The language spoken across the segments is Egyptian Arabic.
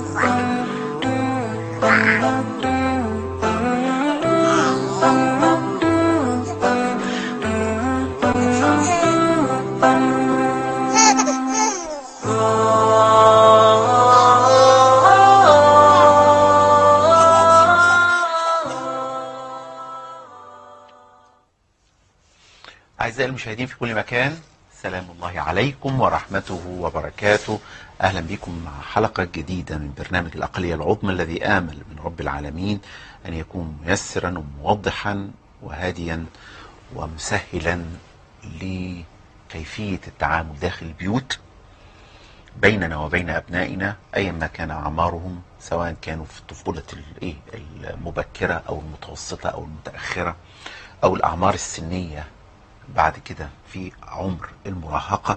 أعزائي المشاهدين في كل مكان سلام الله عليكم ورحمته وبركاته أهلا بكم مع حلقة جديدة من برنامج الأقلية العظمى الذي آمل من رب العالمين أن يكون ميسرا وموضحا وهاديا ومسهلا لكيفية التعامل داخل البيوت بيننا وبين أبنائنا أيا ما كان أعمارهم سواء كانوا في الطفولة الإيه المبكرة أو المتوسطة أو المتأخرة أو الأعمار السنية بعد كده في عمر المراهقة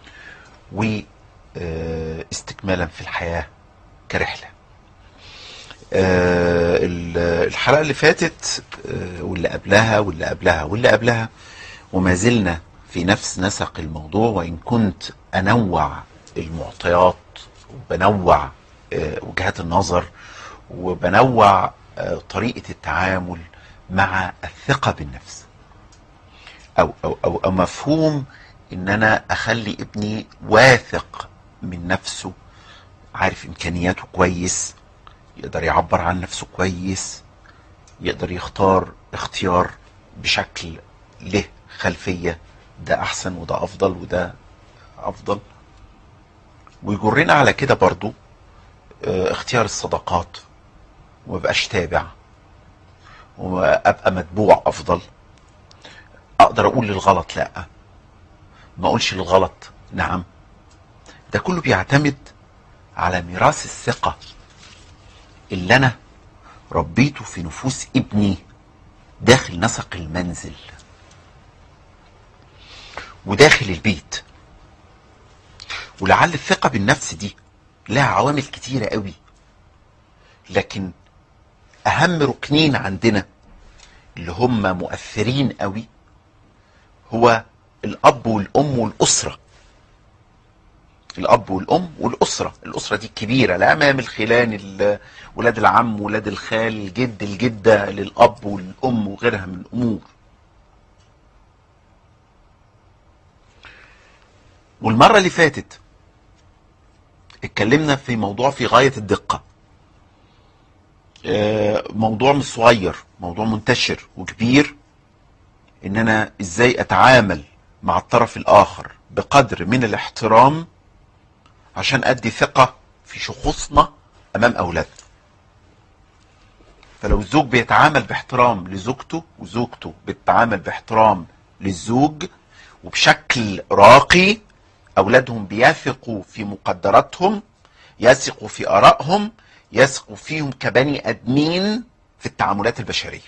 واستكمالا في الحياة كرحلة آه، ال- الحلقة اللي فاتت آه، واللي قبلها واللي قبلها واللي قبلها وما زلنا في نفس نسق الموضوع وإن كنت أنوع المعطيات وبنوع آه، وجهات النظر وبنوع آه، طريقة التعامل مع الثقة بالنفس او او او, أو مفهوم ان انا اخلي ابني واثق من نفسه عارف امكانياته كويس يقدر يعبر عن نفسه كويس يقدر يختار اختيار بشكل له خلفية ده احسن وده افضل وده افضل ويجرنا على كده برضو اه، اختيار الصداقات ومبقاش تابع وابقى متبوع افضل اقدر اقول للغلط لا ما اقولش للغلط نعم ده كله بيعتمد على ميراث الثقة اللي انا ربيته في نفوس ابني داخل نسق المنزل وداخل البيت ولعل الثقة بالنفس دي لها عوامل كتيرة قوي لكن اهم ركنين عندنا اللي هم مؤثرين قوي هو الاب والام والاسره الاب والام والاسره الاسره دي الكبيره العمام الخلان ال- ولاد العم ولاد الخال الجد الجده للاب والام وغيرها من الامور والمره اللي فاتت اتكلمنا في موضوع في غايه الدقه آه، موضوع مش صغير موضوع منتشر وكبير ان انا ازاي اتعامل مع الطرف الاخر بقدر من الاحترام عشان ادي ثقة في شخوصنا امام اولادنا فلو الزوج بيتعامل باحترام لزوجته وزوجته بتتعامل باحترام للزوج وبشكل راقي اولادهم بيثقوا في مقدراتهم يثقوا في ارائهم يثقوا فيهم كبني ادمين في التعاملات البشريه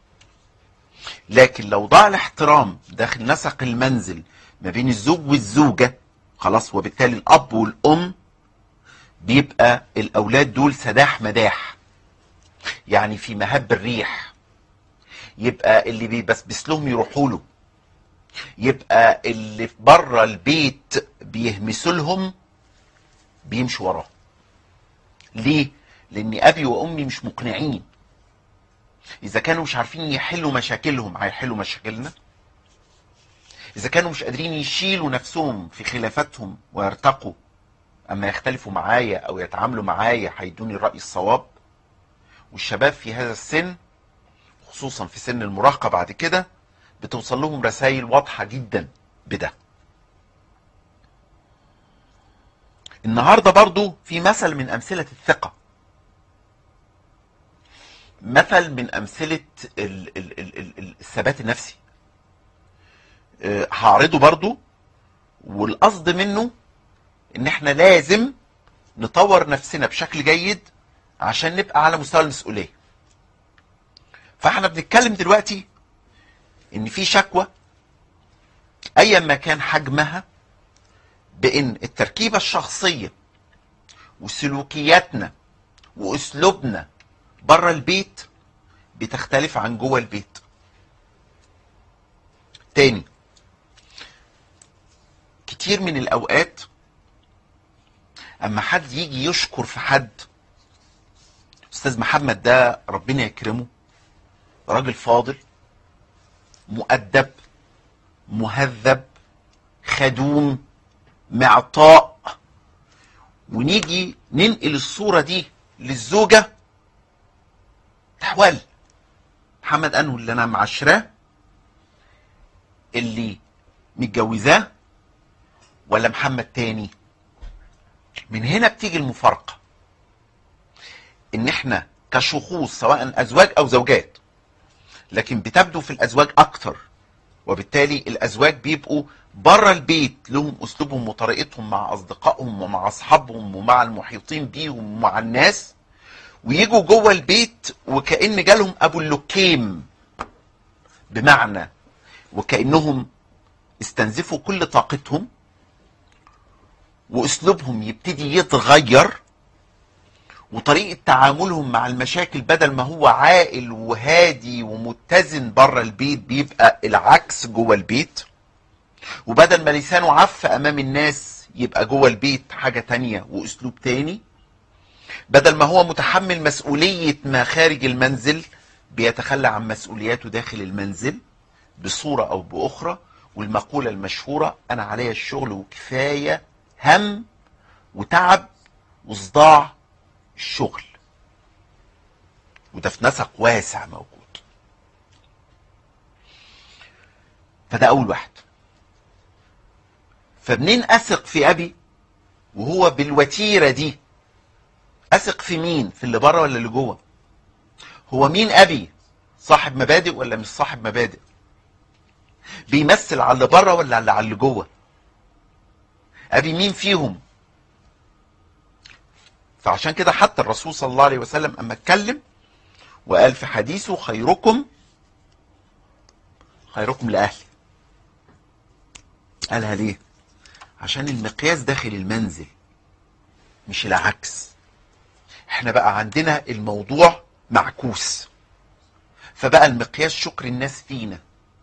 لكن لو ضاع الاحترام داخل نسق المنزل ما بين الزوج والزوجة خلاص وبالتالي الأب والأم بيبقى الأولاد دول سداح مداح يعني في مهب الريح يبقى اللي بيبسبس لهم يروحوا له يبقى اللي في بره البيت بيهمسوا لهم بيمشوا وراه ليه؟ لأن أبي وأمي مش مقنعين اذا كانوا مش عارفين يحلوا مشاكلهم هيحلوا مشاكلنا اذا كانوا مش قادرين يشيلوا نفسهم في خلافاتهم ويرتقوا اما يختلفوا معايا او يتعاملوا معايا هيدوني الراي الصواب والشباب في هذا السن خصوصا في سن المراهقه بعد كده بتوصل لهم رسائل واضحه جدا بده النهارده برضو في مثل من امثله الثقه مثل من امثله ال- ال- ال- ال- ال- الثبات النفسي آه، هعرضه برضو والقصد منه ان احنا لازم نطور نفسنا بشكل جيد عشان نبقى على مستوى المسؤوليه فاحنا بنتكلم دلوقتي ان في شكوى ايا ما كان حجمها بان التركيبه الشخصيه وسلوكياتنا واسلوبنا بره البيت بتختلف عن جوه البيت تاني كتير من الاوقات اما حد يجي يشكر في حد استاذ محمد ده ربنا يكرمه راجل فاضل مؤدب مهذب خدوم معطاء ونيجي ننقل الصورة دي للزوجة تحول محمد انه اللي انا معاشراه اللي متجوزاه ولا محمد تاني من هنا بتيجي المفارقة ان احنا كشخوص سواء ازواج او زوجات لكن بتبدو في الازواج اكتر وبالتالي الازواج بيبقوا بره البيت لهم اسلوبهم وطريقتهم مع اصدقائهم ومع اصحابهم ومع المحيطين بيهم ومع الناس ويجوا جوه البيت وكأن جالهم ابو اللكيم بمعنى وكأنهم استنزفوا كل طاقتهم واسلوبهم يبتدي يتغير وطريقة تعاملهم مع المشاكل بدل ما هو عاقل وهادي ومتزن بره البيت بيبقى العكس جوه البيت وبدل ما لسانه عف امام الناس يبقى جوه البيت حاجة تانية واسلوب تاني بدل ما هو متحمل مسؤولية ما خارج المنزل بيتخلى عن مسؤولياته داخل المنزل بصورة او باخرى والمقولة المشهورة انا عليا الشغل وكفاية هم وتعب وصداع الشغل وده في نسق واسع موجود فده اول واحد فمنين اثق في ابي وهو بالوتيره دي اثق في مين في اللي بره ولا اللي جوه هو مين ابي صاحب مبادئ ولا مش صاحب مبادئ بيمثل على اللي بره ولا على اللي جوه ابي مين فيهم فعشان كده حتى الرسول صلى الله عليه وسلم اما اتكلم وقال في حديثه خيركم خيركم لاهلي قالها ليه عشان المقياس داخل المنزل مش العكس احنا بقى عندنا الموضوع معكوس فبقى المقياس شكر الناس فينا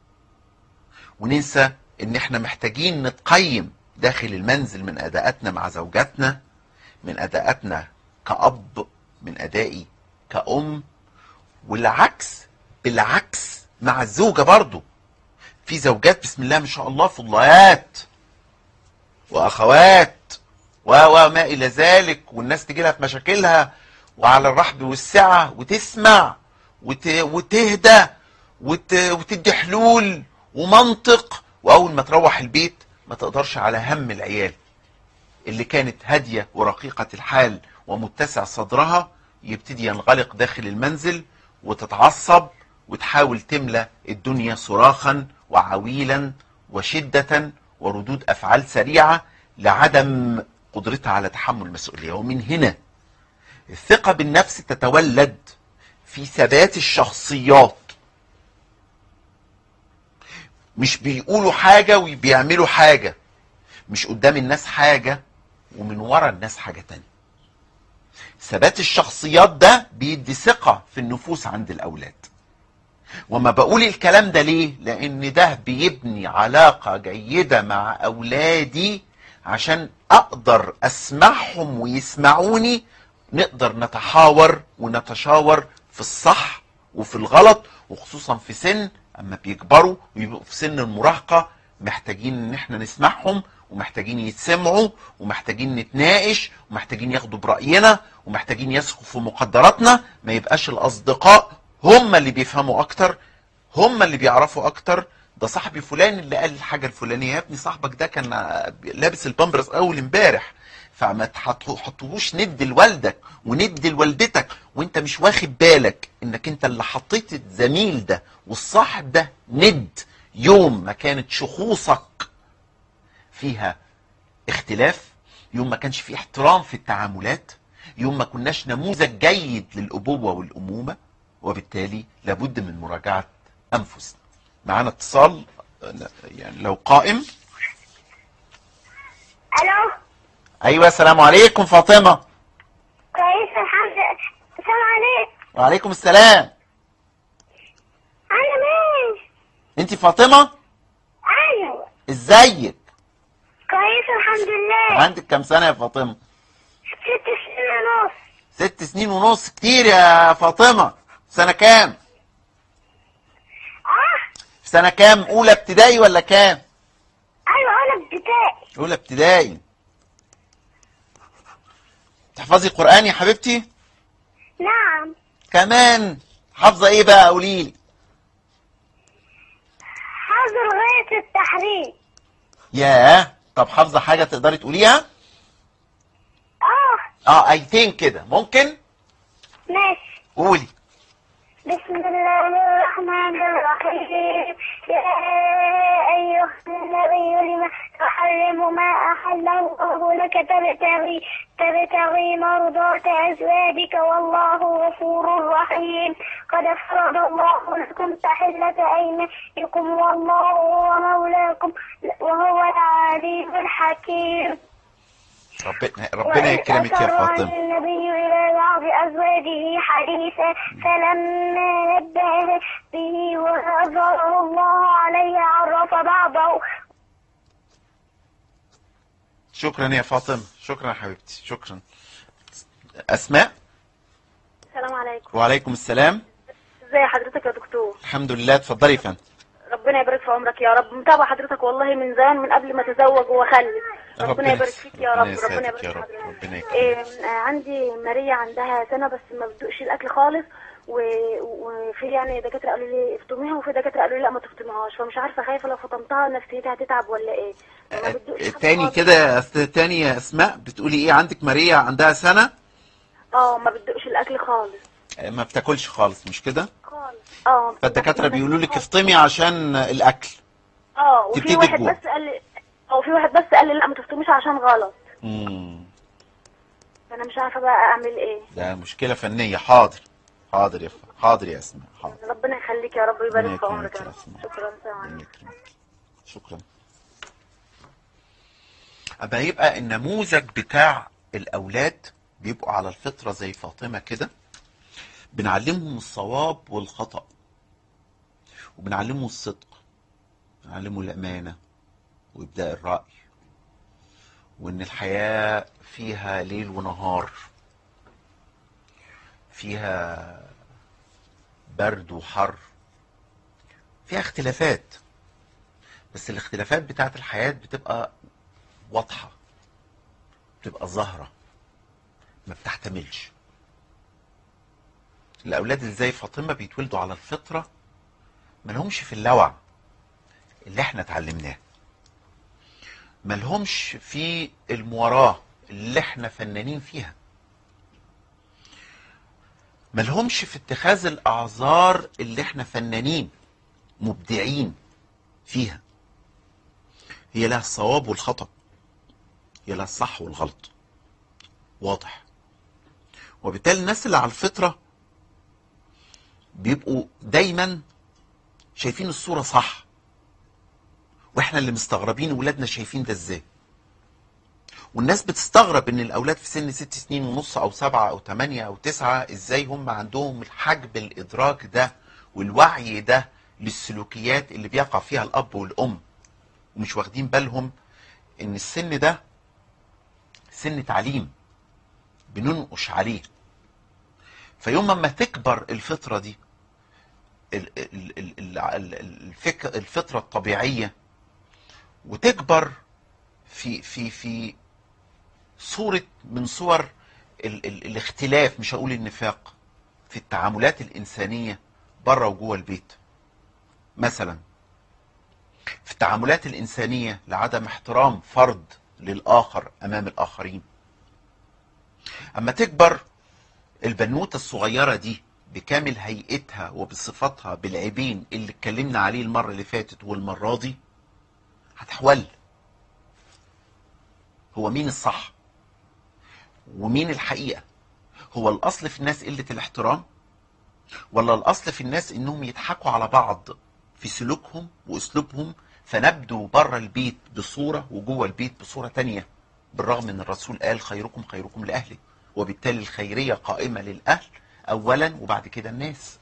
وننسى ان احنا محتاجين نتقيم داخل المنزل من اداءاتنا مع زوجاتنا من اداءاتنا كأب من ادائي كأم والعكس بالعكس مع الزوجة برضو في زوجات بسم الله ما شاء الله فضليات واخوات و وما الى ذلك والناس تجي لها في مشاكلها وعلى الرحب والسعه وتسمع وت... وتهدى وت... وتدي حلول ومنطق واول ما تروح البيت ما تقدرش على هم العيال اللي كانت هاديه ورقيقه الحال ومتسع صدرها يبتدي ينغلق داخل المنزل وتتعصب وتحاول تملى الدنيا صراخا وعويلا وشده وردود افعال سريعه لعدم قدرتها على تحمل المسؤوليه ومن هنا الثقه بالنفس تتولد في ثبات الشخصيات مش بيقولوا حاجه وبيعملوا حاجه مش قدام الناس حاجه ومن ورا الناس حاجه تانية ثبات الشخصيات ده بيدي ثقه في النفوس عند الاولاد وما بقول الكلام ده ليه لان ده بيبني علاقة جيدة مع اولادي عشان اقدر اسمعهم ويسمعوني نقدر نتحاور ونتشاور في الصح وفي الغلط وخصوصا في سن اما بيكبروا ويبقوا في سن المراهقة محتاجين ان احنا نسمعهم ومحتاجين يتسمعوا ومحتاجين نتناقش ومحتاجين ياخدوا برأينا ومحتاجين يثقوا في مقدراتنا ما يبقاش الاصدقاء هم اللي بيفهموا اكتر هم اللي بيعرفوا اكتر ده صاحبي فلان اللي قال الحاجه الفلانيه يا ابني صاحبك ده كان لابس البامبرز اول امبارح فما تحطوهوش ند لوالدك وند لوالدتك وانت مش واخد بالك انك انت اللي حطيت الزميل ده والصاحب ده ند يوم ما كانت شخوصك فيها اختلاف يوم ما كانش فيه احترام في التعاملات يوم ما كناش نموذج جيد للابوه والامومه وبالتالي لابد من مراجعة أنفسنا معانا اتصال يعني لو قائم الو أيوة السلام عليكم فاطمة كويس الحمد لله السلام عليكم وعليكم السلام انا مين انت فاطمة ايوه ازيك كويس الحمد لله عندك كام سنة يا فاطمة ست سنين ونص ست سنين ونص كتير يا فاطمة سنة كام اه في سنة كام اولى ابتدائي ولا كام ايوه انا ابتدائي اولى ابتدائي تحفظي قرآن يا حبيبتي نعم كمان حافظة ايه بقى قوليلي حاضر غاية التحريم ياه طب حافظة حاجة تقدري تقوليها اه اه اي ثينك كده ممكن ماشي قولي بسم الله الرحمن الرحيم يا أيها النبي لما تحرم ما أحل الله لك تبتغي تبتغي مرضات أزواجك والله غفور رحيم قد فرض الله لكم تحلة أيمانكم والله هو مولاكم وهو العليم الحكيم ربنا ربنا يكرمك يا وأسر فاطمة النبي إلى بعض أزواجه حديثا فلما نبه به وأظهره الله عليه عرف بعضه شكرا يا فاطمة شكرا يا حبيبتي شكرا اسماء السلام عليكم وعليكم السلام ازي حضرتك يا دكتور الحمد لله اتفضلي يا فندم ربنا يبارك في عمرك يا رب متابعة حضرتك والله من زمان من قبل ما اتزوج واخلف ربنا ربنا يبارك فيك يا رب يسعدك ربنا يا يبارك رب، في حضرتك ربنا يكرمك. إيه آه، عندي ماريا عندها سنة بس ما بتدوقش الاكل خالص و- وفي يعني دكاترة قالوا لي افطميها وفي دكاترة قالوا لي لا ما تفطميهاش فمش عارفة خايفة لو فطمتها نفسيتها هتتعب ولا ايه ما بتدوقش حاجة تاني خالص. كده يا أست- تاني يا اسماء بتقولي ايه عندك ماريا عندها سنة اه ما بتدوقش الاكل خالص آه، ما بتاكلش خالص مش كده خالص اه فالدكاترة بيقولوا لك افطمي عشان الاكل اه وفي تبتدي واحد تجوع. بس قال لي اه في واحد بس قال لي لا ما تفطميش عشان غلط مم. فانا مش عارفه بقى اعمل ايه ده مشكلة فنية حاضر حاضر يا ف... حاضر يا اسماء حاضر ربنا يخليك يا رب ويبارك في يكرمك عمرك يا يا رب أسماء. شكرا سلام عليكم. ربنا يكرمك. شكرا أما يبقى النموذج بتاع الأولاد بيبقوا على الفطرة زي فاطمة كده بنعلمهم الصواب والخطأ وبنعلمهم الصدق بنعلمهم الأمانة وإبداء الرأي وإن الحياة فيها ليل ونهار فيها برد وحر فيها اختلافات بس الاختلافات بتاعت الحياة بتبقى واضحة بتبقى ظاهرة ما بتحتملش الأولاد اللي زي فاطمة بيتولدوا على الفطرة ما لهمش في اللوع اللي احنا اتعلمناه ما لهمش في المواراه اللي احنا فنانين فيها ما لهمش في اتخاذ الأعذار اللي احنا فنانين مبدعين فيها هي لها الصواب والخطأ هي لها الصح والغلط واضح وبالتالي الناس اللي على الفطرة بيبقوا دايما شايفين الصورة صح واحنا اللي مستغربين ولادنا شايفين ده ازاي والناس بتستغرب ان الاولاد في سن ست سنين ونص او سبعة او تمانية او تسعة ازاي هم عندهم الحجب الادراك ده والوعي ده للسلوكيات اللي بيقع فيها الاب والام ومش واخدين بالهم ان السن ده سن تعليم بننقش عليه فيوم ما تكبر الفطرة دي ال- ال- ال- ال- ال- الفك- الفطرة الطبيعية وتكبر في في في صورة من صور ال ال الاختلاف مش هقول النفاق في التعاملات الإنسانية بره وجوه البيت مثلا في التعاملات الإنسانية لعدم احترام فرد للآخر أمام الآخرين أما تكبر البنوتة الصغيرة دي بكامل هيئتها وبصفاتها بالعيبين اللي اتكلمنا عليه المرة اللي فاتت والمرة دي هتحول هو مين الصح ومين الحقيقة هو الأصل في الناس قلة الاحترام ولا الأصل في الناس إنهم يضحكوا على بعض في سلوكهم وأسلوبهم فنبدو بره البيت بصورة وجوه البيت بصورة تانية بالرغم ان الرسول قال خيركم خيركم لأهله وبالتالي الخيرية قائمة للأهل أولا وبعد كده الناس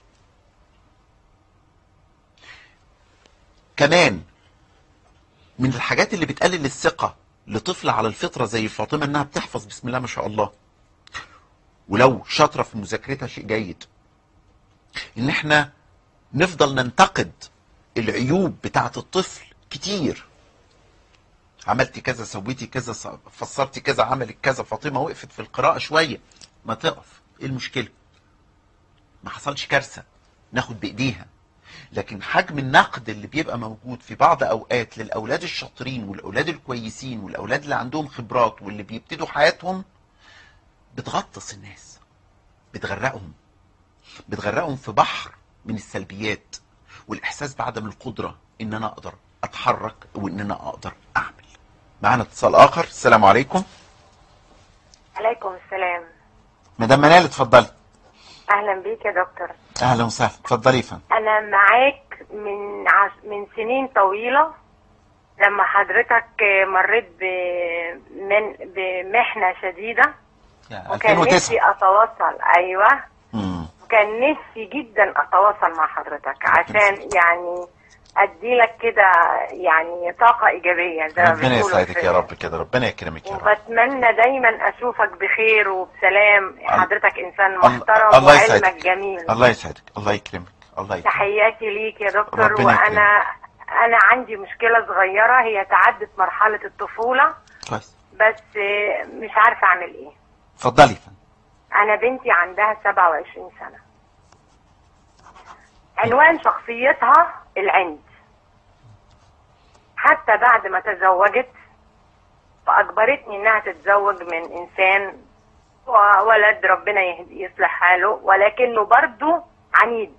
كمان من الحاجات اللي بتقلل الثقة لطفل على الفطرة زي فاطمة انها بتحفظ بسم الله ما شاء الله ولو شاطره في مذاكرتها شيء جيد ان احنا نفضل ننتقد العيوب بتاعه الطفل كتير عملتي كذا سويتي كذا ص- فسرتي كذا عملت كذا فاطمه وقفت في القراءه شويه ما تقف ايه المشكله ما حصلش كارثه ناخد بايديها لكن حجم النقد اللي بيبقى موجود في بعض اوقات للاولاد الشاطرين والاولاد الكويسين والاولاد اللي عندهم خبرات واللي بيبتدوا حياتهم بتغطس الناس بتغرقهم بتغرقهم في بحر من السلبيات والاحساس بعدم القدره ان انا اقدر اتحرك وان انا اقدر اعمل معانا اتصال اخر السلام عليكم عليكم السلام مدام منال اتفضلي اهلا بيك يا دكتور اهلا وسهلا اتفضلي يا فندم انا معاك من عش... من سنين طويله لما حضرتك مريت ب... من بمحنه شديده يا وكان 2009 نفسي اتواصل ايوه مم. كان نفسي جدا اتواصل مع حضرتك عشان يعني اديلك كده يعني طاقه ايجابيه زي ما ربنا بيقولوا يسعدك في- يا رب كده ربنا يكرمك يا رب وبتمنى دايما اشوفك بخير وبسلام حضرتك انسان الله- محترم الله وعلمك يسعدك. جميل الله يسعدك الله يكرمك الله يكرمك تحياتي ليك يا دكتور ربنا وانا انا عندي مشكله صغيره هي تعدت مرحله الطفوله كويس بس آه، مش عارفه اعمل ايه اتفضلي يا فندم انا بنتي عندها 27 سنه عنوان شخصيتها العند حتى بعد ما تزوجت فاجبرتني انها تتزوج من انسان ولد ربنا يهدي- يصلح حاله ولكنه برضه عنيد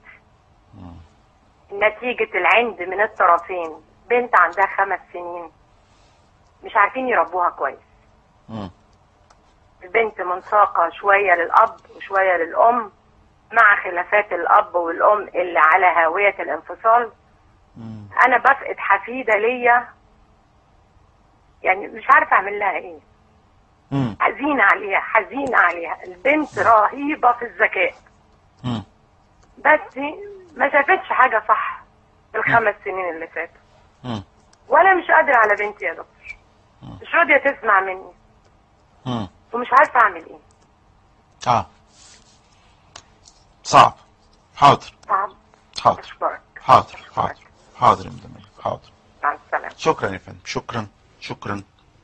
نتيجة العند من الطرفين بنت عندها خمس سنين مش عارفين يربوها كويس مم. البنت منساقة شوية للأب وشوية للأم مع خلافات الأب والأم اللي على هاوية الانفصال مم. أنا بفقد حفيدة ليا يعني مش عارفة أعمل لها إيه مم. حزينة عليها حزينة عليها البنت رهيبة في الذكاء مم. بس ما شافتش حاجة صح في الخمس سنين اللي فاتوا مم. وأنا مش قادرة على بنتي يا دكتور مش راضية تسمع مني مم. ومش عارفة أعمل إيه اه صعب حاضر صعب حاضر أشكرك حاضر حاضر حاضر يا مدام منال، حاضر مع السلامة شكرا يا فندم شكرا شكرا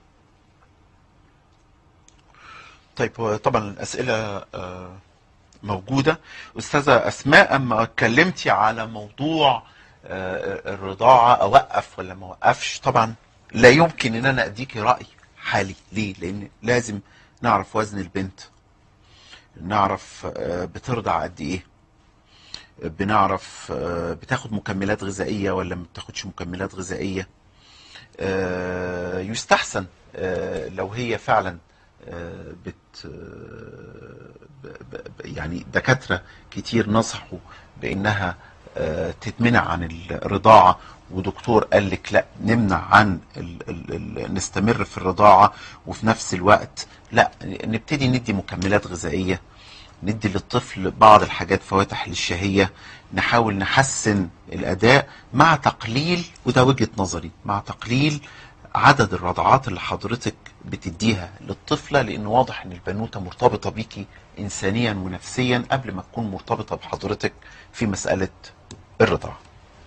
طيب هو طبعا الأسئلة آه، موجودة أستاذة أسماء أما اتكلمتي على موضوع آه، الرضاعة أوقف ولا ما أوقفش طبعا لا يمكن إن أنا أديكي رأي حالي ليه؟ لأن لازم نعرف وزن البنت نعرف آه، بترضع قد إيه بنعرف آه، بتاخد مكملات غذائية ولا ما بتاخدش مكملات غذائية آه، يستحسن آه، لو هي فعلا آه، بت آه، ب- ب- يعني دكاترة كتير نصحوا بأنها آه، تتمنع عن الرضاعة ودكتور قال لك لا نمنع عن ال ال ال نستمر في الرضاعة وفي نفس الوقت لا نبتدي ندي مكملات غذائية ندي للطفل بعض الحاجات فواتح للشهية نحاول نحسن الأداء مع تقليل وده وجهة نظري مع تقليل عدد الرضعات اللي حضرتك بتديها للطفلة لأن واضح أن البنوتة مرتبطة بيكي إنسانيا ونفسيا قبل ما تكون مرتبطة بحضرتك في مسألة الرضاعة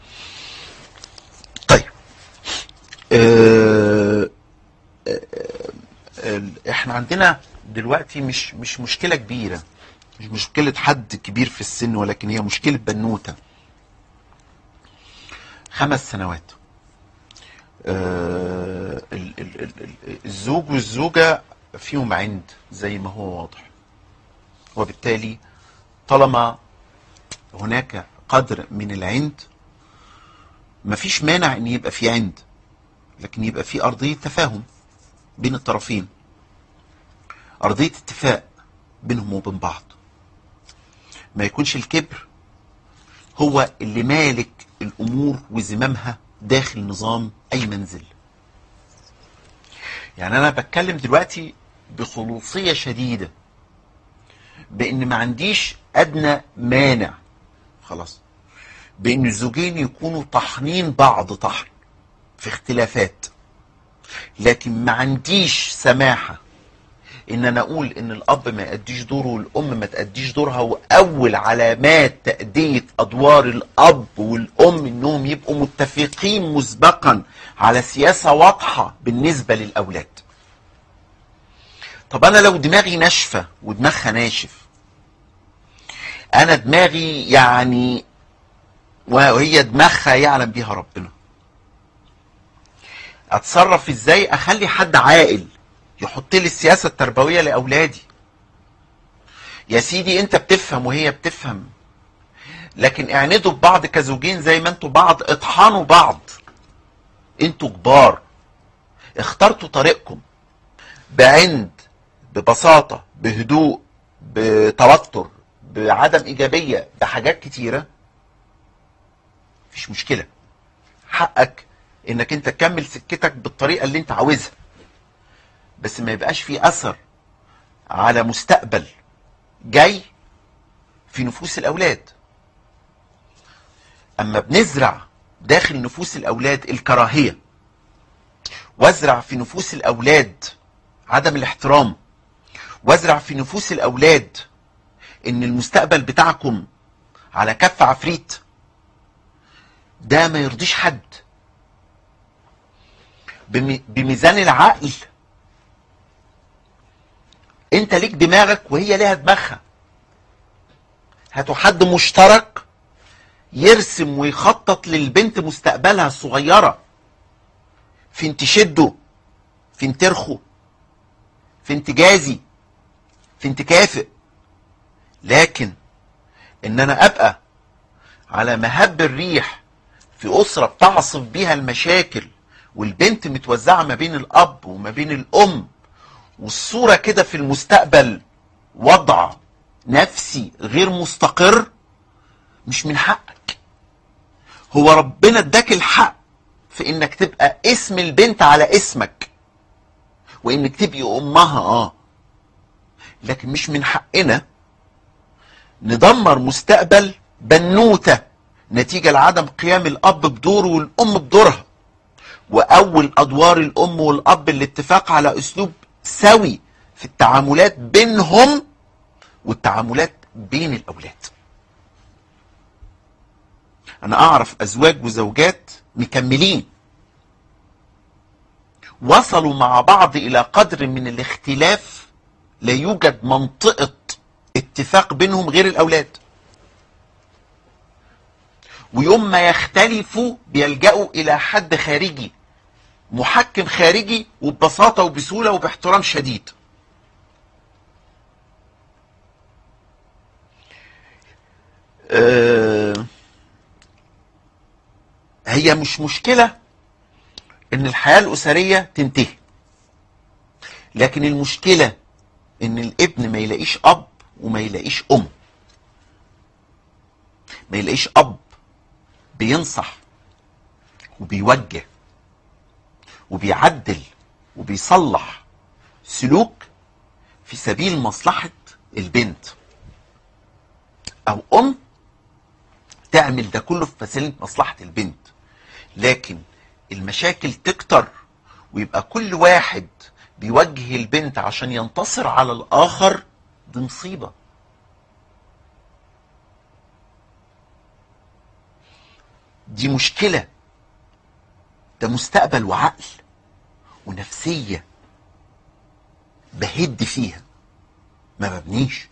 طيب آه ال- احنا عندنا دلوقتي مش مش مشكله كبيره مش مشكله حد كبير في السن ولكن هي مشكله بنوته خمس سنوات آه ال- ال- ال- ال- الزوج والزوجه فيهم عند زي ما هو واضح وبالتالي طالما هناك قدر من العند مفيش مانع ان يبقى في عند لكن يبقى في ارضيه تفاهم بين الطرفين أرضية اتفاق بينهم وبين بعض ما يكونش الكبر هو اللي مالك الأمور وزمامها داخل نظام أي منزل يعني أنا بتكلم دلوقتي بخلوصية شديدة بإن ما عنديش أدنى مانع خلاص بإن الزوجين يكونوا طحنين بعض طحن في اختلافات لكن ما عنديش سماحة ان انا اقول ان الاب ما يأديش دوره والام ما تأديش دورها واول علامات تأدية ادوار الاب والام انهم يبقوا متفقين مسبقا على سياسة واضحة بالنسبة للاولاد طب انا لو دماغي ناشفة ودماغها ناشف انا دماغي يعني وهي دماغها يعلم بيها ربنا اتصرف ازاي اخلي حد عاقل يحط لي السياسه التربويه لاولادي يا سيدي انت بتفهم وهي بتفهم لكن اعندوا ببعض كزوجين زي ما انتوا بعض اطحنوا بعض انتوا كبار اخترتوا طريقكم بعند ببساطه بهدوء بتوتر بعدم ايجابيه بحاجات كتيره مفيش مشكله حقك انك انت تكمل سكتك بالطريقه اللي انت عاوزها بس ما يبقاش في اثر على مستقبل جاي في نفوس الاولاد اما بنزرع داخل نفوس الاولاد الكراهيه وازرع في نفوس الاولاد عدم الاحترام وازرع في نفوس الاولاد ان المستقبل بتاعكم على كف عفريت ده ما يرضيش حد بم- بميزان العقل انت ليك دماغك وهي ليها دماغها هاتوا حد مشترك يرسم ويخطط للبنت مستقبلها الصغيرة فين تشده فين ترخو فين تجازي فين تكافئ لكن ان انا ابقى على مهب الريح في اسره بتعصف بيها المشاكل والبنت متوزعه ما بين الاب وما بين الام والصوره كده في المستقبل وضع نفسي غير مستقر مش من حقك هو ربنا اداك الحق في انك تبقى اسم البنت على اسمك وانك تبقي امها اه لكن مش من حقنا ندمر مستقبل بنوته نتيجه لعدم قيام الاب بدوره والام بدورها واول ادوار الام والاب الاتفاق على اسلوب سوي في التعاملات بينهم والتعاملات بين الاولاد انا اعرف ازواج وزوجات مكملين وصلوا مع بعض الى قدر من الاختلاف لا يوجد منطقه اتفاق بينهم غير الاولاد ويوم ما يختلفوا بيلجأوا الى حد خارجي محكم خارجي وببساطه وبسهوله وباحترام شديد آه، هي مش مشكله ان الحياه الاسريه تنتهي لكن المشكله ان الابن ما يلاقيش اب وما يلاقيش ام ما يلاقيش اب بينصح وبيوجه وبيعدل وبيصلح سلوك في سبيل مصلحة البنت أو أم تعمل ده كله في سبيل مصلحة البنت لكن المشاكل تكتر ويبقى كل واحد بيوجه البنت عشان ينتصر على الآخر دي مصيبة دي مشكلة ده مستقبل وعقل ونفسية بهد فيها ما ببنيش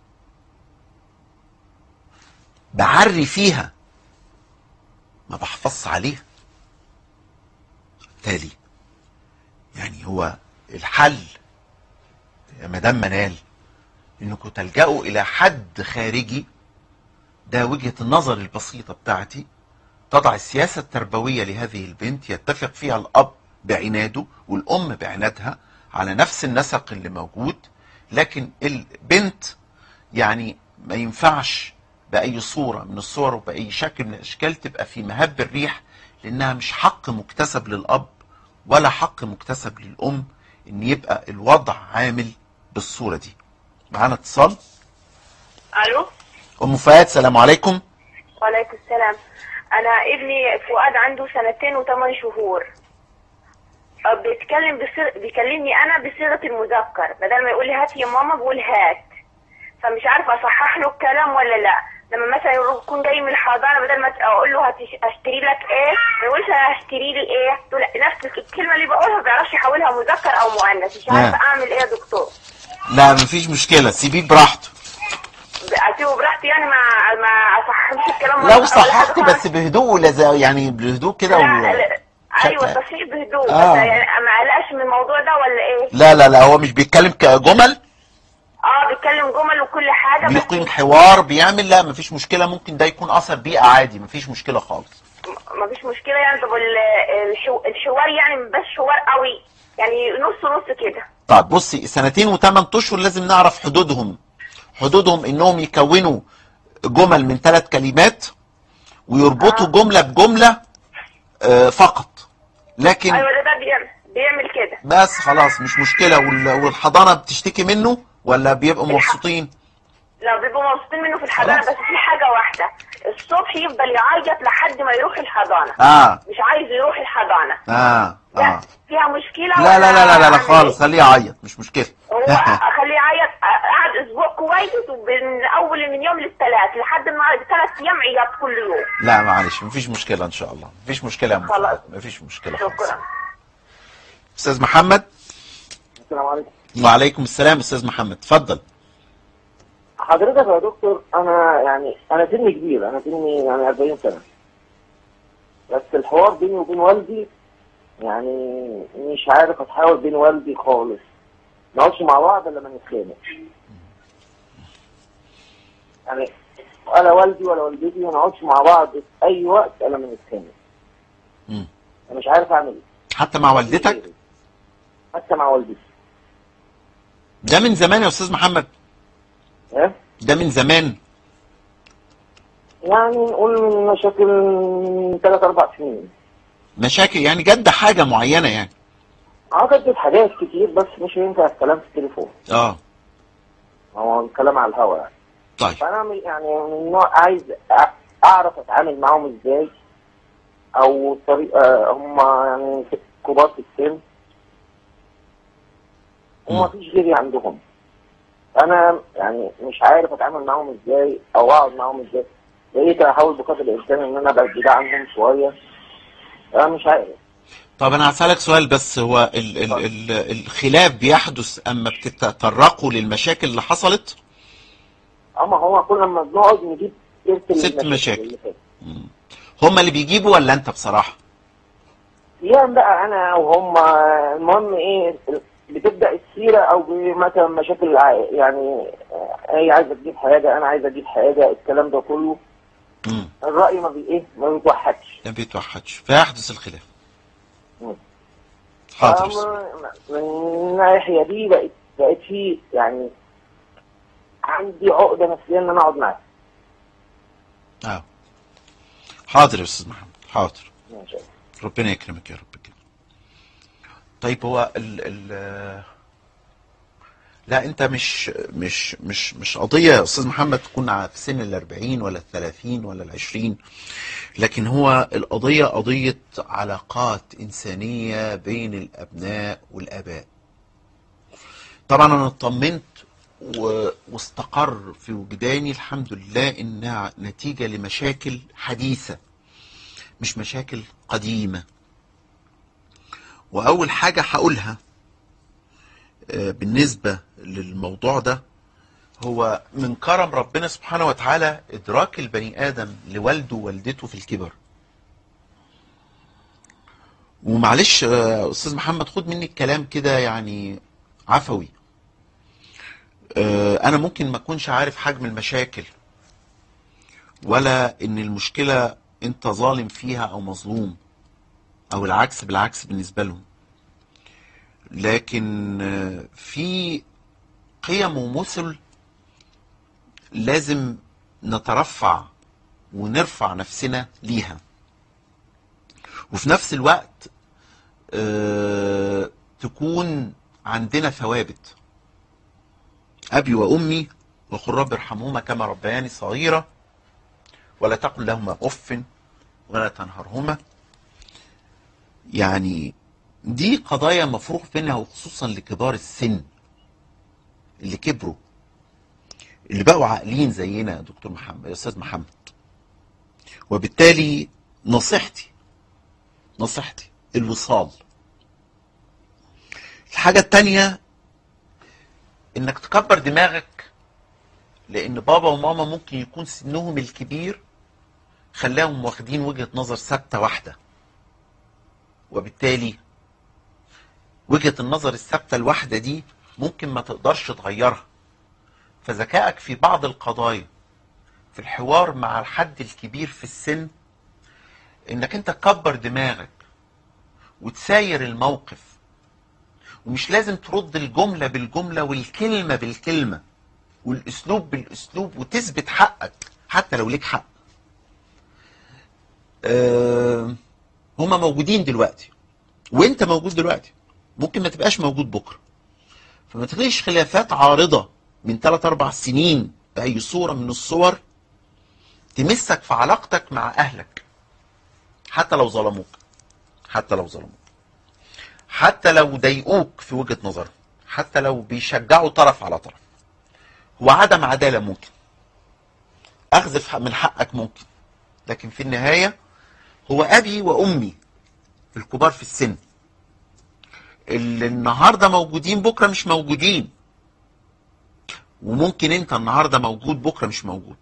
بعري فيها ما بحفظش عليها بالتالي يعني هو الحل يا مدام منال انكم تلجأوا الى حد خارجي ده وجهة النظر البسيطة بتاعتي تضع السياسة التربوية لهذه البنت يتفق فيها الأب بعناده والأم بعنادها على نفس النسق اللي موجود لكن البنت يعني ما ينفعش بأي صورة من الصور وبأي شكل من الأشكال تبقى في مهب الريح لأنها مش حق مكتسب للأب ولا حق مكتسب للأم إن يبقى الوضع عامل بالصورة دي معانا اتصال الو أم فؤاد سلام عليكم وعليكم السلام انا ابني فؤاد عنده سنتين وثمان شهور بيتكلم بصيغ... بيكلمني انا بصيغه المذكر بدل ما يقول لي هات يا ماما بقول هات فمش عارفه اصحح له الكلام ولا لا لما مثلا يكون جاي من الحضانه بدل ما اقول له هتش- هشتري لك ايه ما يقولش انا هشتري لي ايه تقول لا، نفس الكلمه اللي بقولها ما بيعرفش يحولها مذكر او مؤنث مش عارفه نعم. اعمل ايه يا دكتور لا مفيش مشكله سيبيه براحته اسيبه براحتي يعني ما ما اصححش الكلام ولا- لو ولا حاجة صححت خالص؟ بس بهدوء ولا يعني بهدوء كده لا و... لا ايوه شكل- تصحيح بهدوء آه. بس يعني ما قلقش من الموضوع ده ولا ايه لا لا لا هو مش بيتكلم كجمل اه بيتكلم جمل وكل حاجه بس بيقيم حوار بيعمل لا مفيش مشكله ممكن ده يكون اثر بيئه عادي مفيش مشكله خالص ما فيش مشكله يعني طب ال- الحو... الحوار يعني مبقاش حوار قوي يعني نص نص كده طيب بصي سنتين وثمان اشهر لازم نعرف حدودهم حدودهم انهم يكونوا جمل من ثلاث كلمات ويربطوا جمله بجمله آه، فقط لكن ايوه ده ده بيعمل بيعمل كده بس خلاص مش مشكله وال- والحضانه بتشتكي منه ولا بيبقوا مبسوطين لا بيبقوا مبسوطين منه في الحضانه خلاص. بس في حاجه واحده الصبح يفضل يعيط لحد ما يروح الحضانه اه مش عايز يروح الحضانه اه لا اه فيها مشكله لا لا لا لا لا, لا ولا خالص خليه يعيط مش مشكله هو اخليه يعيط قعد اسبوع كويس ومن اول من يوم للثلاث لحد ما ثلاث ايام عياط كل يوم لا معلش مفيش مشكله ان شاء الله مفيش مشكله يا خلاص. مفيد مفيش مشكله خالص شكرا استاذ محمد السلام عليكم وعليكم السلام استاذ محمد اتفضل حضرتك يا دكتور انا يعني انا سني كبير انا سني يعني 40 سنه بس الحوار بيني وبين والدي يعني مش عارف اتحاور بين والدي خالص ما نقعدش مع بعض الا لما نتخانق يعني ولا والدي ولا والدتي ما نقعدش مع بعض في اي وقت الا لما نتخانق مم. انا مش عارف اعمل ايه حتى مع والدتك حتى مع والدتي ده من زمان يا استاذ محمد ها ده من زمان يعني نقول من مشاكل من ثلاث اربع سنين مشاكل يعني جد حاجه معينه يعني اعتقد حاجات كتير بس مش هينفع الكلام في التليفون اه هو الكلام على الهوا يعني طيب فانا من- يعني من نوع عايز أ- اعرف اتعامل معاهم ازاي او طريقه هم يعني كبار في السن وما مم. فيش غيري عندهم انا يعني مش عارف اتعامل معاهم ازاي او اقعد معاهم ازاي بقيت احاول بقدر الامكان ان انا ابعد بعيد عنهم شويه انا مش عارف طب انا هسألك سؤال بس هو ال ال ال الخلاف بيحدث اما بتتطرقوا للمشاكل اللي حصلت اما هو كل ما بنقعد نجيب سيره ست المشاكل مشاكل. اللي فاتت. هم اللي بيجيبوا ولا انت بصراحه يعني بقى انا وهم المهم ايه بتبدا السيره او مثلا مشاكل ع- يعني هي عايزه تجيب حاجه انا عايز اجيب حاجه الكلام ده كله امم الراي ما بي ايه ما بيتوحدش ما بيتوحدش فيحدث الخلاف مم. حاضر فمن- من الناحيه دي بقت بقت في يعني عندي عقده نفسيه ان انا اقعد معاه اه حاضر يا استاذ محمد حاضر ماشي. ربنا يكرمك يا رب كده طيب هو ال ال لا انت مش مش مش مش قضيه يا استاذ محمد تكون ع- في سن ال 40 ولا ال 30 ولا ال 20 لكن هو القضيه قضيه علاقات انسانيه بين الابناء والاباء طبعا انا اطمنت و- واستقر في وجداني الحمد لله انها نتيجه لمشاكل حديثه مش مشاكل قديمة وأول حاجة هقولها آه، بالنسبة للموضوع ده هو من كرم ربنا سبحانه وتعالى إدراك البني آدم لوالده ووالدته في الكبر ومعلش آه، أستاذ محمد خد مني الكلام كده يعني عفوي آه، أنا ممكن ما أكونش عارف حجم المشاكل ولا ان المشكلة انت ظالم فيها او مظلوم او العكس بالعكس بالنسبة لهم لكن آه، في قيم ومثل لازم نترفع ونرفع نفسنا ليها وفي نفس الوقت آه، تكون عندنا ثوابت أبي وأمي وقل رب ارحمهما كما ربياني صغيرة ولا تقل لهما اف ولا تنهرهما يعني دي قضايا مفروغ منها وخصوصا لكبار السن اللي كبروا اللي بقوا عاقلين زينا يا دكتور محمد يا استاذ محمد وبالتالي نصيحتي نصيحتي الوصال الحاجة التانية انك تكبر دماغك لان بابا وماما ممكن يكون سنهم الكبير خلاهم واخدين وجهة نظر ثابتة واحدة وبالتالي وجهة النظر الثابتة الواحدة دي ممكن ما تقدرش تغيرها فذكائك في بعض القضايا في الحوار مع الحد الكبير في السن انك انت تكبر دماغك وتساير الموقف ومش لازم ترد الجملة بالجملة والكلمة بالكلمة والاسلوب بالاسلوب وتثبت حقك حتى لو ليك حق أه هما موجودين دلوقتي وانت موجود دلوقتي ممكن ما تبقاش موجود بكره فما تخليش خلافات عارضة من 3 4 سنين بأي صورة من الصور تمسك في علاقتك مع أهلك حتى لو ظلموك حتى لو ظلموك حتى لو ضايقوك في وجهة نظرهم حتى لو بيشجعوا طرف على طرف هو عدم عدالة ممكن أخذ في حق- من حقك ممكن لكن في النهاية هو أبي وأمي الكبار في السن اللي النهارده موجودين بكره مش موجودين وممكن انت النهارده موجود بكره مش موجود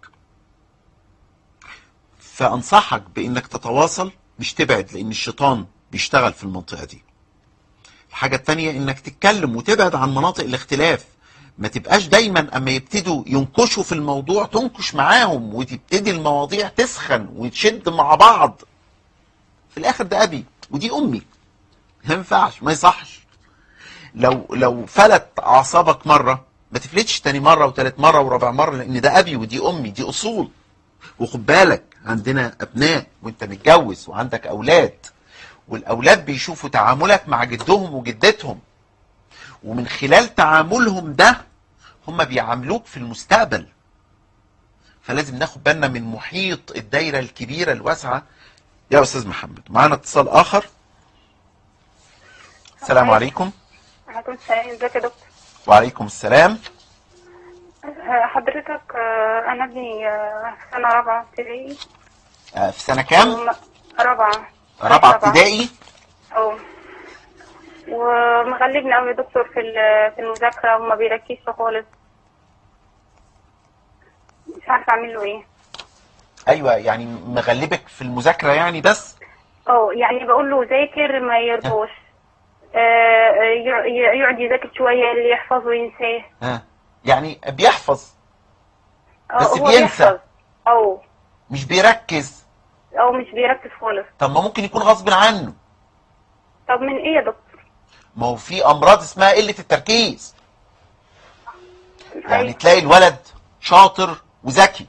فانصحك بانك تتواصل مش تبعد لان الشيطان بيشتغل في المنطقه دي الحاجه التانية انك تتكلم وتبعد عن مناطق الاختلاف ما تبقاش دايما اما يبتدوا ينكشوا في الموضوع تنكش معاهم وتبتدي المواضيع تسخن وتشد مع بعض في الاخر ده ابي ودي امي ما ينفعش ما يصحش لو لو فلت اعصابك مره ما تفلتش تاني مره وتالت مره ورابع مره لان ده ابي ودي امي دي اصول وخد بالك عندنا ابناء وانت متجوز وعندك اولاد والاولاد بيشوفوا تعاملك مع جدهم وجدتهم ومن خلال تعاملهم ده هم بيعاملوك في المستقبل فلازم ناخد بالنا من محيط الدايره الكبيره الواسعه يا استاذ محمد معانا اتصال اخر السلام عليكم عليكم السلام ازيك يا دكتور وعليكم السلام آه، حضرتك آه، انا ابني آه، في سنه رابعه ابتدائي آه، في سنه كام وم- رابعه رابعه ابتدائي اه ومغلبني قوي يا دكتور في ال- في المذاكره وما بيركزش خالص مش عارفه اعمل له ايه ايوه يعني مغلبك في المذاكره يعني بس اه يعني بقول له ذاكر ما يرضوش آه، يع- يقعد يذاكر شويه اللي يحفظه ينساه ها يعني بيحفظ اه بس هو بينسى. بيحفظ او مش بيركز او مش بيركز خالص طب ما ممكن يكون غصب عنه طب من ايه يا دكتور ما هو في امراض اسمها قله التركيز يعني أيوة. تلاقي الولد شاطر وذكي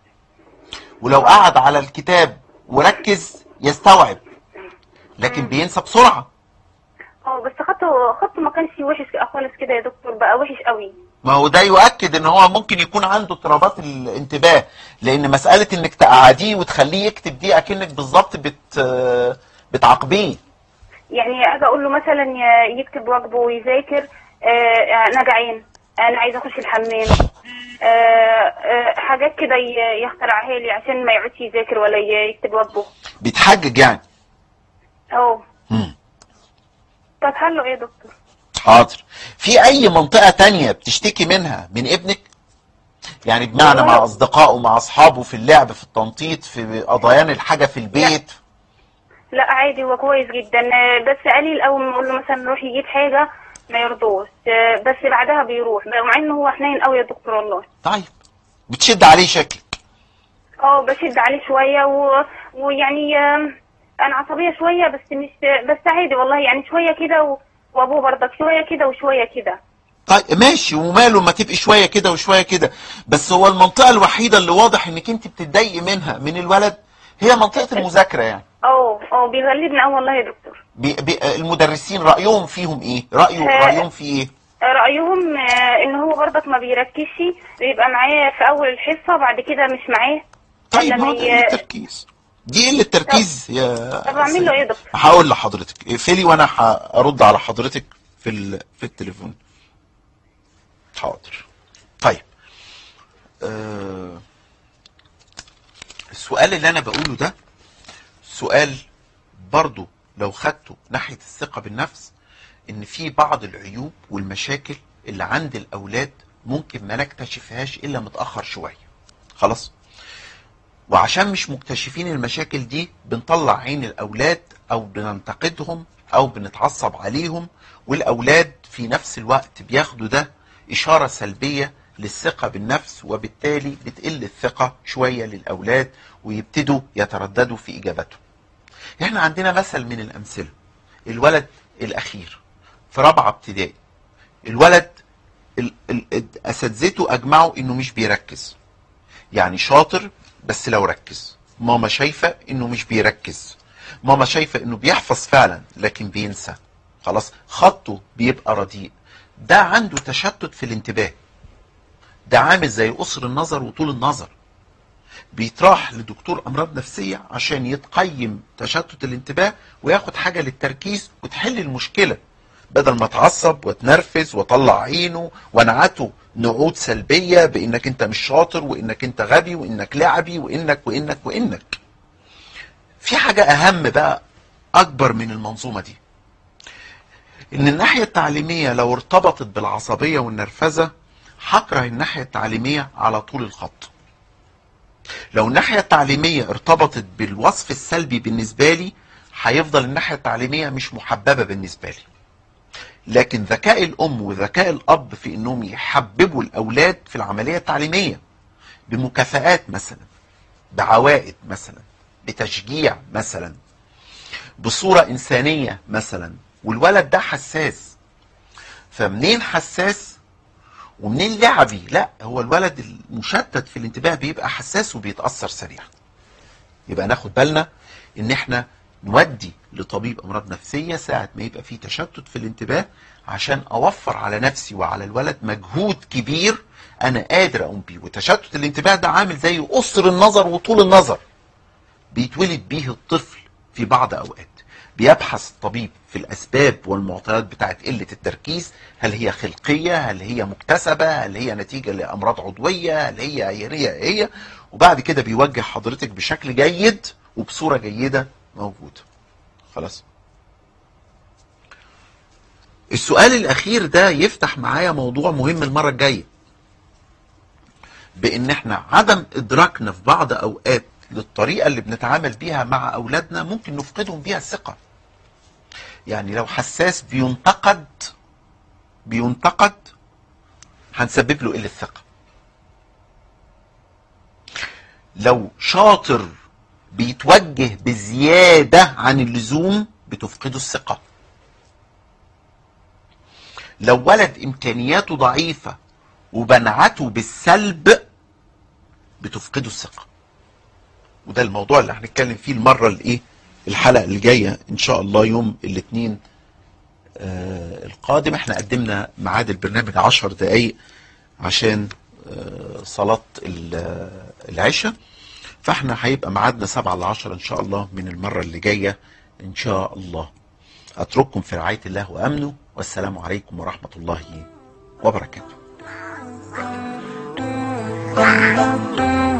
ولو قعد على الكتاب وركز يستوعب لكن بينسى بسرعه اه بس خطه خطه ما كانش وحش خالص كده يا دكتور بقى وحش قوي ما هو ده يؤكد ان هو ممكن يكون عنده اضطرابات الانتباه لان مساله انك تقعديه وتخليه يكتب دي اكنك بالظبط بت بتعاقبيه يعني اجي اقول له مثلا ي- يكتب واجبه ويذاكر آه، انا جعان انا عايزه اخش الحمام آه، آه، حاجات كده ي- يخترعها لي عشان ما يقعدش يذاكر ولا ي- يكتب واجبه بيتحجج يعني اه مم. طب حله ايه يا دكتور حاضر في اي منطقه تانية بتشتكي منها من ابنك يعني بمعنى مع اصدقائه مع اصحابه في اللعب في التنطيط في قضيان الحاجه في البيت لا عادي هو كويس جدا آه، بس قليل قوي ما اقول له مثلا روح يجيب حاجه ما يرضوش آه، بس بعدها بيروح بقى مع انه هو حنين قوي يا دكتور والله طيب بتشد عليه شكلك اه بشد عليه شويه و... ويعني آه، انا عصبيه شويه بس مش بس عادي والله يعني شويه كده و... وابوه برضك شويه كده وشويه كده طيب ماشي وماله ما تبقي شويه كده وشويه كده بس هو المنطقه الوحيده اللي واضح انك انت بتتضايقي منها من الولد هي منطقه المذاكره يعني اه اه بيغلبني اه والله يا دكتور بي بي المدرسين رايهم فيهم ايه رايه آه. رايهم في ايه رايهم آه، ان هو برضك ما بيركزش بيبقى معاه في اول الحصه بعد كده مش معاه طيب لما ما هو ده ي- التركيز دي قله تركيز يا طب اعمل له ايه يا دكتور هقول لحضرتك اقفلي وانا هرد على حضرتك في ال... في التليفون حاضر طيب آه... السؤال اللي انا بقوله ده سؤال برضو لو خدته ناحية الثقة بالنفس ان في بعض العيوب والمشاكل اللي عند الاولاد ممكن ما نكتشفهاش الا متأخر شوية خلاص وعشان مش مكتشفين المشاكل دي بنطلع عين الاولاد او بننتقدهم او بنتعصب عليهم والاولاد في نفس الوقت بياخدوا ده اشاره سلبيه للثقه بالنفس وبالتالي بتقل الثقه شويه للاولاد ويبتدوا يترددوا في اجابتهم. احنا عندنا مثل من الامثله الولد الاخير في رابعه ابتدائي الولد ال- ال- اساتذته اجمعوا انه مش بيركز يعني شاطر بس لو ركز ماما شايفة انه مش بيركز ماما شايفة انه بيحفظ فعلا لكن بينسى خلاص خطه بيبقى رديء ده عنده تشتت في الانتباه ده عامل زي قصر النظر وطول النظر بيتراح لدكتور امراض نفسيه عشان يتقيم تشتت الانتباه وياخد حاجه للتركيز وتحل المشكله بدل ما اتعصب واتنرفز واطلع عينه وانعته نعود سلبيه بانك انت مش شاطر وانك انت غبي وانك لعبي وانك وانك وانك في حاجه اهم بقى اكبر من المنظومه دي ان الناحيه التعليميه لو ارتبطت بالعصبيه والنرفزه هكره الناحيه التعليميه على طول الخط لو الناحيه التعليميه ارتبطت بالوصف السلبي بالنسبه لي هيفضل الناحيه التعليميه مش محببه بالنسبه لي لكن ذكاء الام وذكاء الاب في انهم يحببوا الاولاد في العمليه التعليميه بمكافآت مثلا بعوائد مثلا بتشجيع مثلا بصوره انسانيه مثلا والولد ده حساس فمنين حساس ومنين لعبي لا هو الولد المشتت في الانتباه بيبقى حساس وبيتاثر سريعا يبقى ناخد بالنا ان احنا نودي لطبيب امراض نفسيه ساعه ما يبقى في تشتت في الانتباه عشان اوفر على نفسي وعلى الولد مجهود كبير انا قادر اقوم بيه وتشتت الانتباه ده عامل زي قصر النظر وطول النظر بيتولد بيه الطفل في بعض اوقات بيبحث الطبيب في الاسباب والمعطيات بتاعت قله التركيز هل هي خلقيه هل هي مكتسبه هل هي نتيجه لامراض عضويه هل هي هي هي, هي وبعد كده بيوجه حضرتك بشكل جيد وبصوره جيده موجوده خلاص السؤال الاخير ده يفتح معايا موضوع مهم المره الجايه بان احنا عدم ادراكنا في بعض اوقات للطريقه اللي بنتعامل بيها مع اولادنا ممكن نفقدهم بيها الثقه يعني لو حساس بينتقد بينتقد هنسبب له قله ثقه لو شاطر بيتوجه بزياده عن اللزوم بتفقده الثقه لو ولد امكانياته ضعيفه وبنعته بالسلب بتفقده الثقه وده الموضوع اللي هنتكلم فيه المره الايه الحلقه اللي جايه ان شاء الله يوم الاثنين آه القادم احنا قدمنا ميعاد البرنامج 10 دقايق عشان آه صلاه العشاء فاحنا هيبقى ميعادنا 7 ل 10 ان شاء الله من المره اللي جايه ان شاء الله اترككم في رعايه الله وامنه والسلام عليكم ورحمه الله وبركاته